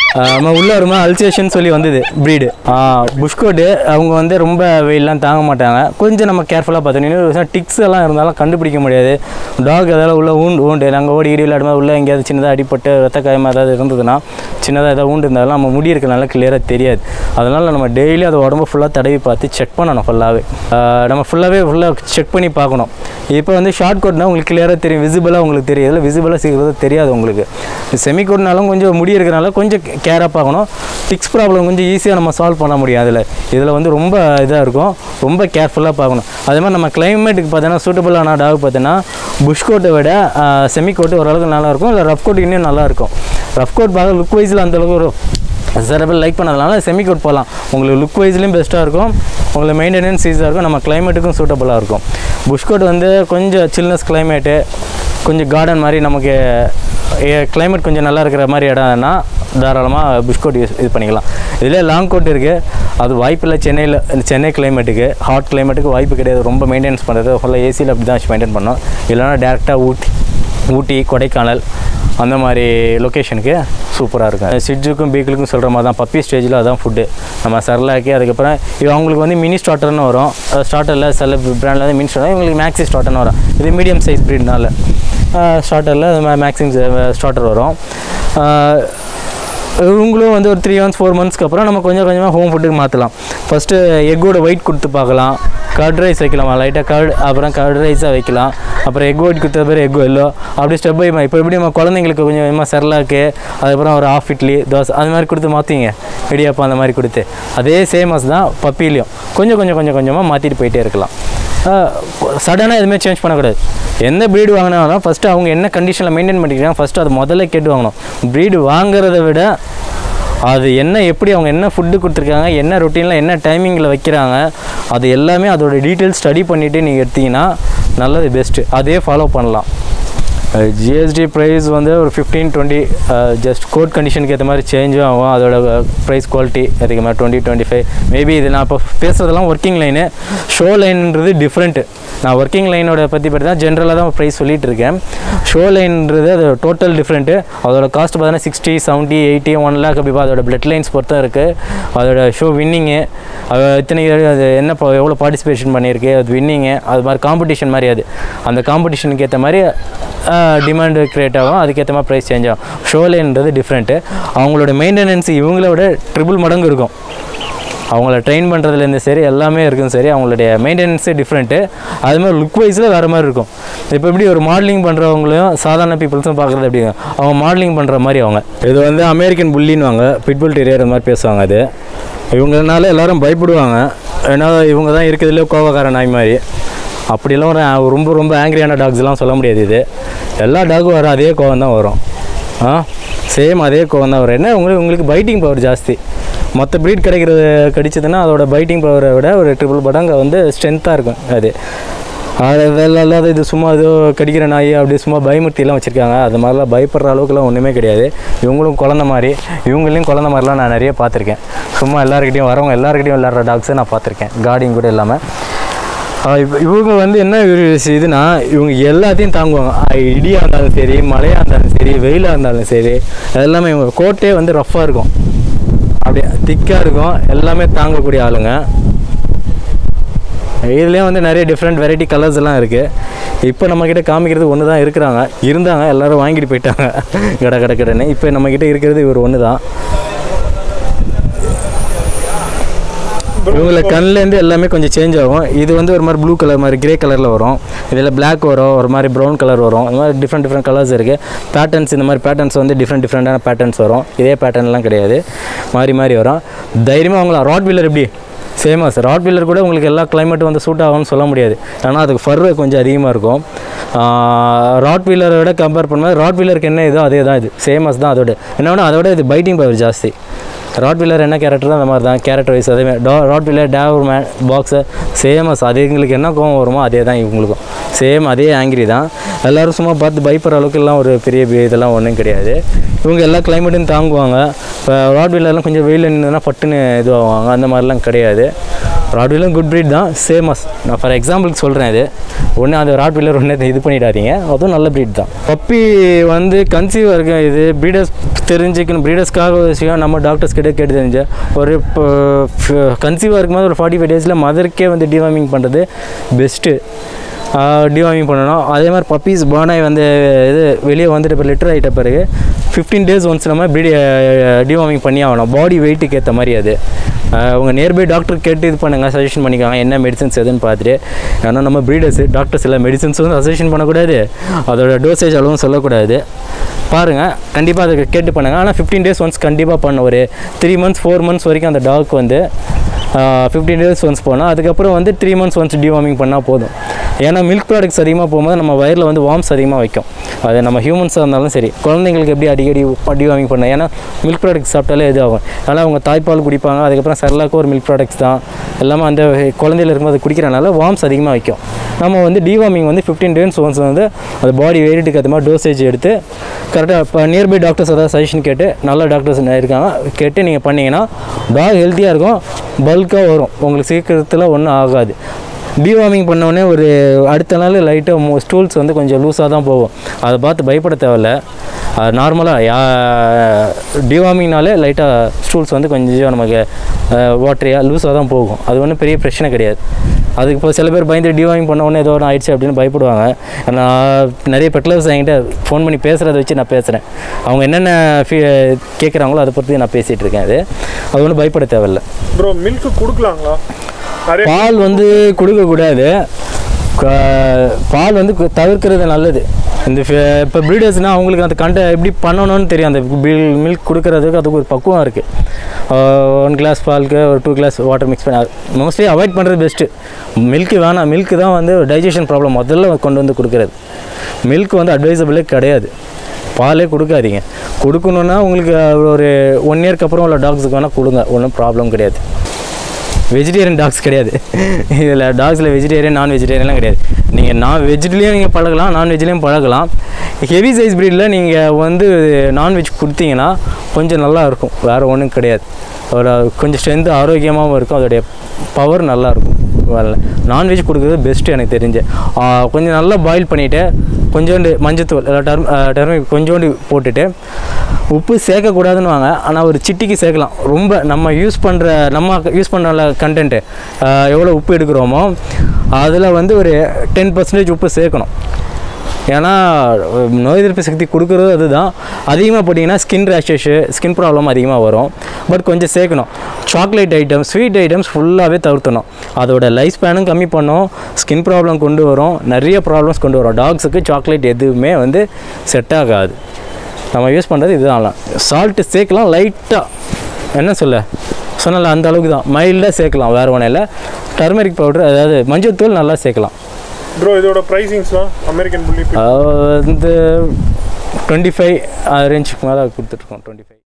ஆஹ் நம்ம உள்ள வருமா அல்சேஷன் சொல்லி வந்தது ப்ரீடு புஷ்கோட்டு அவங்க வந்து ரொம்ப வெயில்லாம் தாங்க மாட்டாங்க கொஞ்சம் நம்ம கேர்ஃபுல்லாக பார்த்தோம் இன்னொரு டிக்ஸ் எல்லாம் இருந்தாலும் கண்டுபிடிக்க முடியாது டாக் ஏதாவது உள்ள ஊண்டு ஊண்டு நாங்கள் ஓடி இடி விளையாடும்போது உள்ள எங்கேயாவது சின்னதாக அடிப்பட்டு ரத்த காயமாக ஏதாவது இருந்ததுன்னா சின்னதாக ஏதாவது ஊண்டு இருந்தாலும் நம்ம முடி இருக்கனால கிளியராக தெரியாது அதனால் நம்ம டெய்லி அதை உடம்பு ஃபுல்லாக தடவி பார்த்து செக் பண்ணணும் ஃபுல்லாகவே நம்ம ஃபுல்லாகவே ஃபுல்லாக செக் பண்ணி பார்க்கணும் இப்போ வந்து ஷார்ட் கோட்னா உங்களுக்கு கிளியராக தெரியும் விசிபிளாக உங்களுக்கு தெரியும் இதில் விசிபிளாக சீக்கிரம் தெரியாது உங்களுக்கு செமி கோட்னாலும் கொஞ்சம் முடி இருக்கிறனால கொஞ்சம் கேராக பார்க்கணும் டிக்ஸ் ப்ராப்ளம் கொஞ்சம் ஈஸியாக நம்ம சால்வ் பண்ண முடியும் அதில் இதில் வந்து ரொம்ப இதாக இருக்கும் ரொம்ப கேர்ஃபுல்லாக பார்க்கணும் அதே மாதிரி நம்ம கிளைமேட்டுக்கு பார்த்தீங்கன்னா சூட்டபுளான டாக் பார்த்தீங்கன்னா புஷ் கோட்டை விட செமி கோட்டு ஓரளவுக்கு நல்லா இருக்கும் இல்லை ரஃப் கோட் இன்னும் நல்லா இருக்கும் ரஃப் கோட் பார்க்க லுக் வைஸில் அந்தளவுக்கு ஒரு சில பேர் லைக் பண்ணதுனால செமி கோட் போகலாம் உங்களுக்கு லுக் வைஸ்லேயும் பெஸ்ட்டாக இருக்கும் உங்களுக்கு மெயின்டெனன்ஸ் ஈஸியாக இருக்கும் நம்ம கிளைமேட்டுக்கும் சூட்டபுளாக இருக்கும் புஷ் கோட் வந்து கொஞ்சம் சில்னஸ் கிளைமேட்டு கொஞ்சம் கார்டன் மாதிரி நமக்கு கிளைமேட் கொஞ்சம் நல்லா இருக்கிற மாதிரி இடம்னா தாராளமாக புஷ் கோட் யூஸ் இது பண்ணிக்கலாம் இதில் லாங் கோட் இருக்குது அது வாய்ப்பில்லை சென்னையில் சென்னை கிளைமேட்டுக்கு ஹாட் கிளைமேட்டுக்கு வாய்ப்பு கிடையாது ரொம்ப மெயின்டைன்ஸ் பண்ணுறது ஃபுல்லாக ஏசியில் அப்படி தான் மெயின்டைன் பண்ணோம் இல்லைனா டேரெக்டாக ஊட்டி ஊட்டி கொடைக்கானல் அந்த மாதிரி லொக்கேஷனுக்கு சூப்பராக இருக்கும் சிட்ஜுக்கும் பீக்கிளுக்கும் சொல்கிற மாதிரி தான் பப்பி ஸ்டேஜில் அதான் ஃபுட்டு நம்ம சரலாக்கி அதுக்கப்புறம் இவ அவங்களுக்கு வந்து மினி ஸ்டார்டர்னு வரும் ஸ்டார்டரில் சில பிராண்டில் வந்து மினி ஸ்டார்டர் இவங்களுக்கு மேக்ஸி ஸ்டார்டர்னு வரும் இது மீடியம் சைஸ் ப்ரீட்னால ஸ்டார்டரில் மேக்ஸிம் ஸ்டார்டர் வரும் ஆஹ் இவங்களும் வந்து ஒரு த்ரீ மந்த்ஸ் ஃபோர் மந்த்ஸ்க்கு அப்புறம் நம்ம கொஞ்சம் கொஞ்சமாக ஹோம் ஃபுட்டுக்கு மாற்றலாம் ஃபஸ்ட்டு எக்கோட ஒயிட் கொடுத்து பார்க்கலாம் கர்ட் ரைஸ் வைக்கலாம் லைட்டாக கர்ட் அப்புறம் கர்ட் ரைஸாக வைக்கலாம் அப்புறம் எக் ஒயிட் கொடுத்த பேர் எக் எல்லோ அப்படி ஸ்டெப் பை இப்போ எப்படி நம்ம குழந்தைங்களுக்கு கொஞ்சம் கொஞ்சமாக செர்லாக்கு அதுக்கப்புறம் ஒரு ஆஃப் இட்லி தோசை அது மாதிரி கொடுத்து மாற்றிங்க இடியாப்பம் அந்த மாதிரி கொடுத்து அதே சேமஸ் தான் பப்பிலையும் கொஞ்சம் கொஞ்சம் கொஞ்சம் கொஞ்சமாக மாற்றிட்டு போயிட்டே இருக்கலாம் சடனாக எதுவுமே சேஞ்ச் பண்ணக்கூடாது எந்த ப்ரீடு வாங்கினாலும் ஃபஸ்ட்டு அவங்க என்ன கண்டிஷனில் மெயின்டைன் பண்ணிக்கிறாங்க ஃபஸ்ட்டு அது முதல்ல கேட்டு வாங்கணும் ப்ரீடு வாங்குறத விட அது என்ன எப்படி அவங்க என்ன ஃபுட்டு கொடுத்துருக்காங்க என்ன ரொட்டீனில் என்ன டைமிங்கில் வைக்கிறாங்க அது எல்லாமே அதோட டீட்டெயில்ஸ் ஸ்டடி பண்ணிவிட்டு நீங்கள் எடுத்தீங்கன்னா நல்லது பெஸ்ட்டு அதே ஃபாலோ பண்ணலாம் ஜிஎஸ்டி ப்ரைஸ் வந்து ஒரு ஃபிஃப்டீன் டுவெண்ட்டி ஜஸ்ட் கோட் கண்டிஷனுக்கு ஏற்ற மாதிரி சேஞ்சும் ஆகும் அதோட ப்ரைஸ் குவாலிட்டி அதுக்கு மாதிரி டுவெண்ட்டி டுவெண்ட்டி ஃபைவ் மேபி இது நான் இப்போ பேசுகிறதெல்லாம் ஒர்க்கிங் லைனு ஷோ லைன்ன்றது டிஃப்ரெண்ட்டு நான் ஒர்க்கிங் லைனோட பற்றி பற்றி தான் ஜென்ரலாக தான் ப்ரைஸ் சொல்லிட்டு இருக்கேன் ஷோ லைன்றது அது டோட்டல் டிஃப்ரெண்ட்டு அதோட காஸ்ட் பார்த்தீங்கன்னா sixty seventy eighty one lakh அப்படி அதோட பிளட் லைன்ஸ் பொறுத்த இருக்குது அதோட ஷோ வின்னிங்கு அது இத்தனை அது என்ன இப்போ எவ்வளோ பார்ட்டிசிபேஷன் பண்ணியிருக்கு அது வின்னிங்கு அது மாதிரி காம்படிஷன் மாதிரி அது அந்த காம்படிஷனுக்கு ஏற்ற மாதிரி டிமாண்டு க்ரியேட் ஆகும் அதுக்கேற்ற மாதிரி ப்ரைஸ் சேஞ்ச் ஆகும் ஷோலேன்றது டிஃப்ரெண்ட்டு அவங்களோட மெயின்டெனன்ஸ் இவங்கள விட ட்ரிபிள் மடங்கு இருக்கும் அவங்கள ட்ரெயின் பண்ணுறதுலேருந்து சரி எல்லாமே இருக்கும் சரி அவங்களுடைய மெயின்டெனன்ஸே டிஃப்ரெண்ட்டு அது மாதிரி லுக் வைஸில் வேறு மாதிரி இருக்கும் இப்போ எப்படி ஒரு மாடலிங் பண்ணுறவங்களையும் சாதாரண பீப்புள்ஸும் பார்க்குறது எப்படி அவங்க மாடலிங் பண்ணுற மாதிரி அவங்க இது வந்து அமெரிக்கன் புல்லின்வாங்க பிட்புல் டெரியர் மாதிரி பேசுவாங்க அது இவங்கனால எல்லாரும் பயப்படுவாங்க ஏன்னா இவங்க தான் இருக்கிறதுலே கோவக்கார நாய் மாதிரி அப்படிலாம் ஒரு ரொம்ப ரொம்ப ஆங்கிரியான டாக்ஸ்லாம் சொல்ல முடியாது இது எல்லா டாகும் வர அதே கோவம் தான் வரும் ஆ சேம் அதே கோவம் தான் வரும் என்ன உங்களுக்கு உங்களுக்கு பைட்டிங் பவர் ஜாஸ்தி மற்ற ப்ரீட் கிடைக்கிறது கடிச்சதுன்னா அதோட பைட்டிங் பவரை விட ஒரு ட்ரிபிள் படங்க வந்து ஸ்ட்ரென்த்தாக இருக்கும் அது அது வேலை இல்லாத இது சும்மா ஏதோ கடிக்கிற நாய் அப்படி சும்மா பயமுறுத்திலாம் வச்சுருக்காங்க அது மாதிரிலாம் பயப்படுற அளவுக்குலாம் ஒன்றுமே கிடையாது இவங்களும் குழந்த மாதிரி இவங்களையும் குழந்த மாதிரிலாம் நான் நிறைய பார்த்துருக்கேன் சும்மா எல்லாருக்கிட்டையும் வரவங்க எல்லாருக்கிட்டையும் விளாட்ற டாக்ஸை நான் பார்த்துருக்கேன் கார்டிங் கூட இல்லாமல் ஆஹ் இவ- இவங்க வந்து என்ன ஒரு சி- இதுனா இவங்க எல்லாத்தையும் தாங்குவாங்க ஆஹ் இடியாக இருந்தாலும் சரி மழையாக இருந்தாலும் சரி வெயிலாக இருந்தாலும் சரி எல்லாமே இவங்க கோட்டே வந்து ரஃப்பாக இருக்கும் அப்படியே திக்காக இருக்கும் எல்லாமே தாங்கக்கூடிய ஆளுங்க இதுலேயும் வந்து நிறைய டிஃப்ரெண்ட் வெரைட்டி கலர்ஸ் எல்லாம் இருக்குது இப்போ நம்மக்கிட்ட காமிக்கிறது ஒன்று தான் இருக்கிறாங்க இருந்தாங்க எல்லாரும் வாங்கிட்டு போயிட்டாங்க கட கட கடன்னு இப்போ நம்மக்கிட்ட இருக்கிறது இவர் ஒன்று தான் இவங்கள கண்ணுலேருந்து எல்லாமே கொஞ்சம் சேஞ்ச் ஆகும் இது வந்து ஒரு மாதிரி ப்ளூ கலர் மாதிரி கிரே கலரில் வரும் இதில் Black வரும் ஒரு மாதிரி ப்ரௌன் கலர் வரும் இந்த மாதிரி டிஃப்ரெண்ட் டிஃப்ரெண்ட் கலர்ஸ் இருக்குது பேட்டர்ன்ஸ் இந்த மாதிரி பேட்டர்ன்ஸ் வந்து டிஃப்ரெண்ட் டிஃப்ரெண்ட்டான பேட்டர்ன்ஸ் வரும் இதே பேட்டர்ன்லாம் கிடையாது மாறி மாறி வரும் தைரியமாக அவங்கள ராட் வீலர் எப்படி சேமஸ் ராட் வீலர் கூட உங்களுக்கு எல்லா கிளைமேட்டும் வந்து சூட் ஆகும்னு சொல்ல முடியாது ஆனால் அதுக்கு ஃபர் கொஞ்சம் அதிகமாக இருக்கும் ராட் வீலரை விட கம்பேர் பண்ணும்போது ராட் வீலருக்கு என்ன இதோ அதே தான் இது சேமஸ் தான் அதோட என்னன்னா அதோட இது பைட்டிங் பவர் ஜாஸ்தி ராட் வீலர் என்ன கேரக்டர் அந்த மாதிரி தான் கேரக்டர் வைஸ் அதே மாதிரி டா Rottweiler Doberman boxer சேமஸ் அது எங்களுக்கு என்ன கோவம் வருமோ அதே தான் இவங்களுக்கும் சேம் அதே ஆங்கிரி தான் எல்லோரும் சும்மா பார்த்து பயப்படுற அளவுக்கு எல்லாம் ஒரு பெரிய பெரிய இதெல்லாம் ஒன்றும் கிடையாது இவங்க எல்லா கிளைமேட்டும் தாங்குவாங்க இப்போ ராட் வீலர்லாம் கொஞ்சம் வெயில் நின்றுனா பட்டுன்னு இதுவாகுவாங்க அந்த மாதிரிலாம் கிடையாது ராட்வீலரும் குட் breed தான் சேமஸ் நான் ஃபார் எக்ஸாம்பிளுக்கு சொல்கிறேன் இது ஒன்று அந்த ராட்வீலர் ஒன்று இது பண்ணிடாதீங்க அதுவும் நல்ல breed தான் பப்பி வந்து கன்சீவ் இருக்க இது ப்ரீடர்ஸ் தெரிஞ்சுக்கணும் ப்ரீடர்ஸ்க்காக ஒரு விஷயம் நம்ம டாக்டர்ஸ் கிட்ட கேட்டு தெரிஞ்ச ஒரு இப்போ கன்சீவாக இருக்கும்போது ஒரு ஃபார்ட்டி ஃபைவ் டேஸில் மதருக்கே வந்து டிவார்மிங் பண்ணுறது பெஸ்ட்டு டிவார்மிங் பண்ணணும் அதே மாதிரி பப்பீஸ் பேர்னாய் வந்து இது வெளியே வந்துட்டு இப்போ லிட்டர் ஆகிட்ட பிறகு ஃபிஃப்டீன் டேஸ் ஒன்ஸ் நம்ம ப்ரீடி டிவார்மிங் பண்ணி ஆகணும் பாடி வெயிட்டுக்கு ஏற்ற மாதிரி அது ஆஹ் உங்கள் நியர்பை டாக்டர் கேட்டு இது பண்ணுங்கள் சஜஷன் பண்ணிக்காங்க என்ன மெடிசன்ஸ் எதுன்னு பார்த்துட்டு ஏன்னா நம்ம ப்ரீடர்ஸ் டாக்டர்ஸ் இல்லை மெடிசன்ஸும் சஜஷன் பண்ணக்கூடாது அதோட டோசேஜ் அளவும் சொல்லக்கூடாது பாருங்கள் கண்டிப்பாக அதை கேட்டு பண்ணுங்கள் ஆனால் ஃபிஃப்டீன் டேஸ் ஒன்ஸ் கண்டிப்பாக பண்ண ஒரு த்ரீ மந்த்ஸ் ஃபோர் மந்த்ஸ் வரைக்கும் அந்த டாக் வந்து ஃபிஃப்டீன் டேஸ் ஒன்ஸ் போனால் அதுக்கப்புறம் வந்து த்ரீ மந்த்ஸ் ஒன்ஸ் டிவார்மிங் பண்ணால் போதும் ஏன்னா மில்க் ப்ராடக்ட்ஸ் அதிகமாக போகும்போது நம்ம வயரில் வந்து வார்ம்ஸ் அதிகமாக வைக்கும் அது நம்ம ஹியூமன்ஸாக இருந்தாலும் சரி குழந்தைங்களுக்கு எப்படி அடிக்கடி டிவார்மிங் பண்ண ஏன்னா மில்க் ப்ராடக்ட்ஸ் சாப்பிட்டாலே இது ஆகும் அதனால் அவங்க தாய்ப்பால் குடிப்பாங்க அதுக்கப்புறம் சரலாக்கு ஒரு மில்க் ப்ராடக்ட்ஸ் தான் எல்லாமே அந்த குழந்தையில இருக்கும்போது குடிக்கிறனால வார்ம்ஸ் அதிகமாக வைக்கும் நம்ம வந்து டிவார்மிங் வந்து ஃபிஃப்டீன் டேஸ் ஒன்ஸ் வந்து அது பாடி வெயிட்டுக்கு ஏற்ற மாதிரி டோசேஜ் எடுத்து கரெக்டாக இப்போ நியர்பை டாக்டர்ஸ் ஏதாவது சஜஷன் கேட்டு நல்ல டாக்டர்ஸ் இருக்காங்க கேட்டு நீங்கள் பண்ணீங்கன்னா டாக் ஹெல்த்தியாக இருக்கும் பல்காக வரும் உங்களுக்கு சீக்கிரத்தில் ஒன்றும் ஆகாது டிவார்மிங் பண்ணோடனே ஒரு அடுத்த நாள் லைட்டாக ஸ்டூல்ஸ் வந்து கொஞ்சம் லூஸாக தான் போகும் அதை பார்த்து பயப்பட தேவையில்ல அது நார்மலாக யா டிவார்மிங்னாலே லைட்டாக ஸ்டூல்ஸ் வந்து கொஞ்சம் நமக்கு வாட்டரியாக லூஸாக தான் போகும் அது ஒன்றும் பெரிய பிரச்சனை கிடையாது அதுக்கு இப்போ சில பேர் பயந்து டிவார்மிங் பண்ண உடனே ஏதோ ஒன்று ஆயிடுச்சு அப்படின்னு பயப்படுவாங்க நான் நிறைய பெட்லர்ஸ் என்கிட்ட ஃபோன் பண்ணி பேசுகிறத வச்சு நான் பேசுகிறேன் அவங்க என்னென்ன ஃபீ கேட்குறாங்களோ அதை பொறுத்து நான் பேசிகிட்டு இருக்கேன் அது அது ஒன்றும் பயப்பட தேவையில்ல ப்ரோ மில்க் கொடுக்கலாங்களா நிறைய பால் வந்து கொடுக்கக்கூடாது க- பால் வந்து கு- தவிர்க்கிறது நல்லது இந்த இப்போ ப்ரீடர்ஸ்னால் அவங்களுக்கு அந்த கண்ட எப்படி பண்ணணும்னு தெரியும் அந்த பில் மில்க் கொடுக்கறதுக்கு அதுக்கு ஒரு பக்குவம் இருக்குது ஒன் கிளாஸ் பாலுக்கு ஒரு டூ கிளாஸ் வாட்டர் மிக்ஸ் பண்ணி மோஸ்ட்லி அவாய்ட் பண்ணுறது பெஸ்ட்டு மில்க்கு வேணாம் மில்க்கு தான் வந்து டைஜஷன் ப்ராப்ளம் முதல்ல கொண்டு வந்து கொடுக்குறது மில்க் வந்து அட்வைசபிளே கிடையாது பாலே கொடுக்காதீங்க கொடுக்கணுன்னா உங்களுக்கு ஒரு ஒன் இயர்க்கு அப்புறம் உள்ள டாக்ஸுக்கு வேணால் கொடுங்க ஒன்றும் ப்ராப்ளம் கிடையாது வெஜிடேரியன் டாக்ஸ் கிடையாது இதில் டாக்ஸில் வெஜிடேரியன் நான் வெஜிடேரியன்லாம் கிடையாது நீங்கள் நான் வெஜ்லேயும் நீங்கள் பழகலாம் நான் வெஜ்லேயும் பழகலாம் ஹெவி சைஸ் ப்ரீடில் நீங்கள் வந்து நான்வெஜ் கொடுத்தீங்கன்னா கொஞ்சம் நல்லா இருக்கும் வேறு ஒன்றும் கிடையாது ஒரு கொஞ்சம் ஸ்ட்ரென்த்து ஆரோக்கியமாகவும் இருக்கும் அதோடைய பவர் நல்லா இருக்கும் வரல நான்வெஜ் கொடுக்குறது பெஸ்ட்டு எனக்கு தெரிஞ்சு ஆ, கொஞ்சம் நல்லா பாயில் பண்ணிவிட்டு கொஞ்சோண்டு மஞ்சத்தூள் இல்லை டர்ம் டர்மிக் கொஞ்சோண்டு போட்டுட்டு உப்பு சேர்க்கக்கூடாதுன்னு வாங்க ஆனால் ஒரு சிட்டிக்கு சேர்க்கலாம் ரொம்ப நம்ம யூஸ் பண்ணுற நம்ம யூஸ் பண்ணுற கண்டென்ட்டு எவ்வளோ உப்பு எடுக்கிறோமோ அதில் வந்து ஒரு டென் பர்சன்டேஜ் உப்பு சேர்க்கணும் ஏன்னா அஹ், நோய் எதிர்ப்பு சக்தி கொடுக்குறது அதுதான் அதிகமாக போட்டிங்கன்னா ஸ்கின் ரேஷஸ்ஸு ஸ்கின் ப்ராப்ளம் அதிகமாக வரும் பட் கொஞ்சம் சேர்க்கணும் சாக்லேட் ஐட்டம்ஸ் ஸ்வீட் ஐட்டம்ஸ் ஃபுல்லாகவே தவிர்த்தணும் அதோட லைஃப் ஸ்பேனும் கம்மி பண்ணும் ஸ்கின் ப்ராப்ளம் கொண்டு வரும் நிறைய ப்ராப்ளம்ஸ் கொண்டு வரும் டாக்ஸுக்கு சாக்லேட் எதுவுமே வந்து செட் ஆகாது நம்ம யூஸ் பண்ணுறது இதுதான் சால்ட்டு சேர்க்கலாம் லைட்டாக என்ன சொல்ல சொன்னல அந்த அளவுக்கு தான் மைல்டாக சேர்க்கலாம் வேறு ஒன்றும் இல்லை டர்மரிக் பவுடர் அதாவது மஞ்சள் தூள் நல்லா சேர்க்கலாம் ப்ரோ இதோட ப்ரைசிங்ஸ்லாம் அமெரிக்கன் புள்ளி அதாவது வந்து டுவெண்ட்டி ஃபைவ் ரேஞ்சுக்கு மேலே கொடுத்துட்ருக்கோம் டுவெண்ட்டி ஃபைவ்